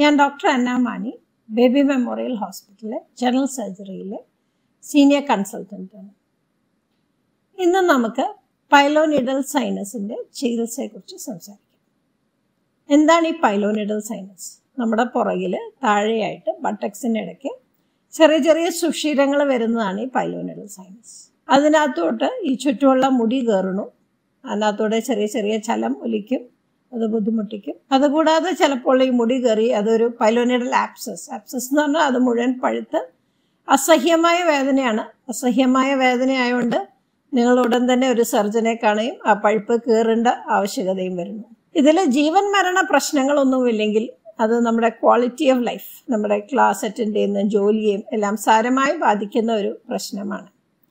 ഞാൻ doctor Anna Mani Baby Memorial ഹോസ്പിറ്റലിലെ general സർജറിയിലെ സീനിയർ കൺസൾട്ടൻ്റ് ആണ് ഇന്ന് നമുക്ക് പൈലോനിഡൽ സൈനസിൻ്റെ ചികിത്സയെക്കുറിച്ച് സംസാരിക്കാം എന്താണ് ഈ പൈലോനിഡൽ സൈനസ് നമ്മുടെ പുറകിൽ താഴെയായിട്ട് ബട്ടക്സിൻ്റെ ഇടയ്ക്ക് ചെറിയ ചെറിയ സുഷിരങ്ങൾ വരുന്നതാണ് ഈ പൈലോനിഡൽ സൈനസ് അതിനകത്തോട്ട് ഈ ചുറ്റുമുള്ള മുടി കയറണു അതിനകത്തൂടെ ചെറിയ ചെറിയ ചലം ഒലിക്കും അത് ബുദ്ധിമുട്ടിക്കും അതുകൂടാതെ ചിലപ്പോൾ ഈ മുടി കയറി അതൊരു പൈലോനിഡൽ ആപ്സസ് ആപ്സസ് എന്ന് പറഞ്ഞാൽ അത് മുഴുവൻ പഴുത്ത് അസഹ്യമായ വേദനയാണ് അസഹ്യമായ വേദനയായതുകൊണ്ട് നിങ്ങൾ ഉടൻ തന്നെ ഒരു സർജനെ കാണുകയും ആ പഴുപ്പ് കീറേണ്ട ആവശ്യകതയും വരുന്നു ഇതിൽ ജീവൻ മരണ പ്രശ്നങ്ങളൊന്നുമില്ലെങ്കിൽ അത് നമ്മുടെ ക്വാളിറ്റി ഓഫ് ലൈഫ് നമ്മുടെ ക്ലാസ് അറ്റൻഡ് ചെയ്യുന്ന ജോലിയെയും എല്ലാം സാരമായി ബാധിക്കുന്ന ഒരു പ്രശ്നമാണ്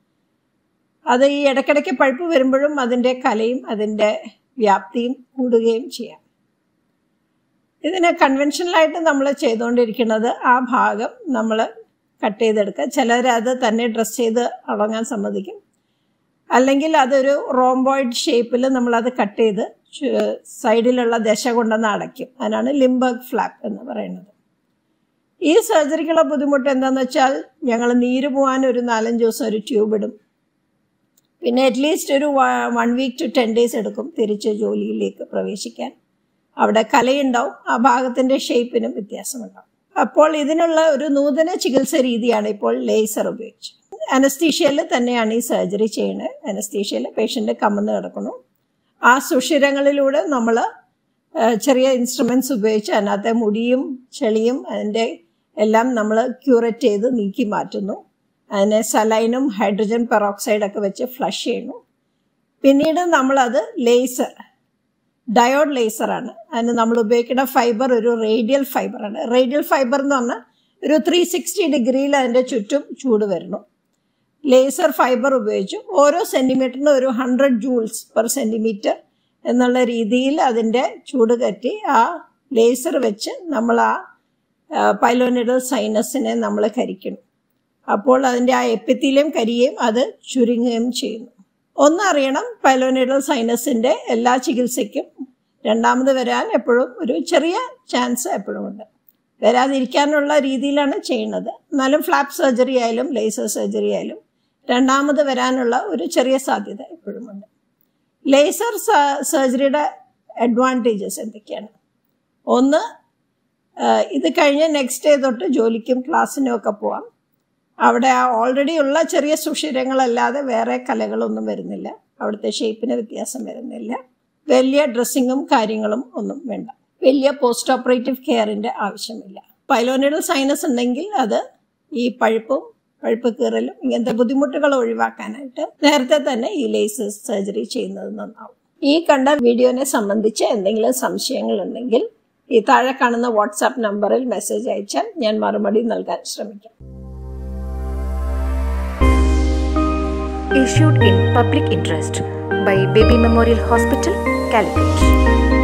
അത് ഈ ഇടയ്ക്കിടയ്ക്ക് പഴുപ്പ് വരുമ്പോഴും അതിൻ്റെ കലയും അതിൻ്റെ വ്യാപ്തിയും കൂടുകയും ചെയ്യാം ഇതിന് കൺവെൻഷനലായിട്ട് നമ്മൾ ചെയ്തുകൊണ്ടിരിക്കുന്നത് ആ ഭാഗം നമ്മൾ കട്ട് ചെയ്തെടുക്കുക ചിലർ അത് തന്നെ ഡ്രസ്സ് ചെയ്ത് അടങ്ങാൻ സമ്മതിക്കും അല്ലെങ്കിൽ അതൊരു റോംബോയിഡ് ഷേപ്പിൽ നമ്മളത് കട്ട് ചെയ്ത് സൈഡിലുള്ള ദശ കൊണ്ടുവന്ന് അടയ്ക്കും അതിനാണ് ലിംബർഗ് ഫ്ലാപ്പ് എന്ന് പറയുന്നത് ഈ സർജറിക്കുള്ള ബുദ്ധിമുട്ട് എന്താണെന്ന് വെച്ചാൽ ഞങ്ങൾ നീര് പോകാൻ ഒരു നാലഞ്ച് ദിവസം ഒരു ട്യൂബ് ഇടും പിന്നെ അറ്റ്ലീസ്റ്റ് ഒരു one week to ten days എടുക്കും തിരിച്ച് ജോലിയിലേക്ക് പ്രവേശിക്കാൻ അവിടെ കലയുണ്ടാവും ആ ഭാഗത്തിൻ്റെ ഷേപ്പിനും വ്യത്യാസമുണ്ടാവും അപ്പോൾ ഇതിനുള്ള ഒരു നൂതന ചികിത്സ രീതിയാണ് ഇപ്പോൾ ലേസർ ഉപയോഗിച്ച് അനസ്തീഷ്യയിൽ തന്നെയാണ് ഈ സർജറി ചെയ്യുന്നത് അനസ്തീഷ്യയിൽ പേഷ്യൻ്റ് കമന്ന് കിടക്കുന്നു ആ സുഷിരങ്ങളിലൂടെ നമ്മൾ ചെറിയ ഇൻസ്ട്രുമെൻറ്റ്സ് ഉപയോഗിച്ച് അതിനകത്തെ മുടിയും ചെളിയും അതിൻ്റെ എല്ലാം നമ്മൾ ക്യൂറേറ്റ് ചെയ്ത് നീക്കി മാറ്റുന്നു അതിനെ സലൈനും ഹൈഡ്രജൻ പെറോക്സൈഡൊക്കെ വെച്ച് ഫ്ലഷ് ചെയ്യുന്നു പിന്നീട് നമ്മളത് ലേസർ ഡയോഡ് ലേസറാണ് അതിന് നമ്മൾ ഉപയോഗിക്കുന്ന ഫൈബർ ഒരു റേഡിയൽ ഫൈബറാണ് റേഡിയൽ ഫൈബർ എന്ന് പറഞ്ഞാൽ ഒരു ത്രീ സിക്സ്റ്റി ഡിഗ്രിയിൽ അതിൻ്റെ ചുറ്റും ചൂട് വരുന്നു ലേസർ ഫൈബർ ഉപയോഗിച്ച് ഓരോ സെൻറ്റിമീറ്ററിന് ഒരു ഹൺഡ്രഡ് ജൂൾസ് പെർ സെൻറ്റിമീറ്റർ എന്നുള്ള രീതിയിൽ അതിൻ്റെ ചൂട് കറ്റി ആ ലേസർ വെച്ച് നമ്മൾ ആ പൈലോനിഡൽ സൈനസിനെ നമ്മൾ കരിക്കണം അപ്പോൾ അതിൻ്റെ ആ എപ്പിത്തിലും കരിയുകയും അത് ചുരുങ്ങുകയും ചെയ്യുന്നു ഒന്നറിയണം പൈലോനിഡൽ സൈനസിൻ്റെ എല്ലാ ചികിത്സയ്ക്കും രണ്ടാമത് വരാൻ എപ്പോഴും ഒരു ചെറിയ ചാൻസ് എപ്പോഴും ഉണ്ട് വരാതിരിക്കാനുള്ള രീതിയിലാണ് ചെയ്യുന്നത് എന്നാലും ഫ്ലാപ്പ് സർജറി ആയാലും ലേസർ സർജറി ആയാലും രണ്ടാമത് വരാനുള്ള ഒരു ചെറിയ സാധ്യത എപ്പോഴും ഉണ്ട് ലേസർ സർജറിയുടെ അഡ്വാൻറ്റേജസ് എന്തൊക്കെയാണ് ഒന്ന് ഇത് കഴിഞ്ഞ് നെക്സ്റ്റ് ഡേ തൊട്ട് ജോലിക്കും ക്ലാസ്സിനും ഒക്കെ പോവാം അവിടെ ആ ഓൾറെഡി ഉള്ള ചെറിയ സുഷിരങ്ങളല്ലാതെ വേറെ കലകളൊന്നും വരുന്നില്ല അവിടുത്തെ ഷേപ്പിന് വ്യത്യാസം വരുന്നില്ല വലിയ ഡ്രസ്സിങ്ങും കാര്യങ്ങളും ഒന്നും വേണ്ട വലിയ പോസ്റ്റ് ഓപ്പറേറ്റീവ് കെയറിൻ്റെ ആവശ്യമില്ല പൈലോനിഡൽ സൈനസ് ഉണ്ടെങ്കിൽ അത് ഈ പഴുപ്പും പഴുപ്പ് കീറലും ഇങ്ങനത്തെ ബുദ്ധിമുട്ടുകൾ ഒഴിവാക്കാനായിട്ട് നേരത്തെ തന്നെ ഈ ലേസർ സർജറി ചെയ്യുന്നത് നന്നാവും ഈ കണ്ട വീഡിയോനെ സംബന്ധിച്ച് എന്തെങ്കിലും സംശയങ്ങൾ ഉണ്ടെങ്കിൽ ഈ താഴെ കാണുന്ന വാട്സാപ്പ് നമ്പറിൽ മെസ്സേജ് അയച്ചാൽ ഞാൻ മറുപടി നൽകാൻ ശ്രമിക്കാം issued in public interest by Baby Memorial Hospital, Calicut.